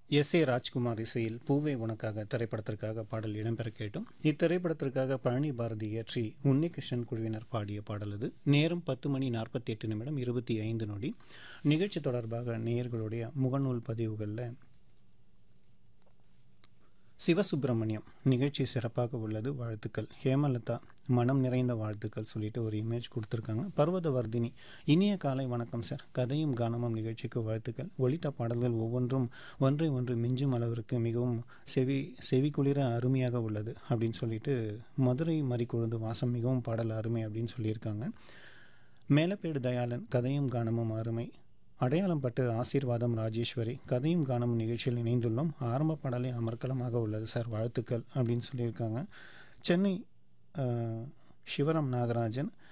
S A Rajkumar இசையில் பூவே உனக்காக திரைப்படத்திற்காக பாடல் இடம்பெற கேட்டும் இத்திரைப்படத்திற்காக பழனி பாரதி இயற்றி உன்னிகிருஷ்ணன் குழுவினர் பாடிய பாடல் இது நேரம் பத்து மணி நாற்பத்தி எட்டு நிமிடம் இருபத்தி ஐந்து நொடி நிகழ்ச்சி தொடர்பாக நேயர்களுடைய முகநூல் பதிவுகளில் சிவசுப்பிரமணியம் நிகழ்ச்சி சிறப்பாக உள்ளது வாழ்த்துக்கள் ஹேமலதா மனம் நிறைந்த வாழ்த்துக்கள் சொல்லிட்டு ஒரு இமேஜ் கொடுத்துருக்காங்க பர்வதவர்தினி இனிய காலை வணக்கம் சார் கதையும் கானமும் நிகழ்ச்சிக்கு வாழ்த்துக்கள் ஒலித்த பாடல்கள் ஒவ்வொன்றும் ஒன்றை ஒன்று மிஞ்சும் அளவிற்கு மிகவும் செவி செவிக்குளிர அருமையாக உள்ளது அப்படின்னு சொல்லிட்டு மதுரை மறிக்கொழுந்து வாசம் மிகவும் பாடல் அருமை அப்படின்னு சொல்லியிருக்காங்க மேலப்பேடு தயாளன் கதையும் கானமும் அருமை அடையாளம் பட்டு ஆசீர்வாதம் ராஜேஸ்வரி கதையும் கானமும் நிகழ்ச்சியில் இணைந்துள்ளோம் ஆரம்ப பாடலே அமர்க்கலமாக உள்ளது சார் வாழ்த்துக்கள் அப்படின்னு சொல்லியிருக்காங்க சென்னை அஹ், சிவராம் நாகராஜன்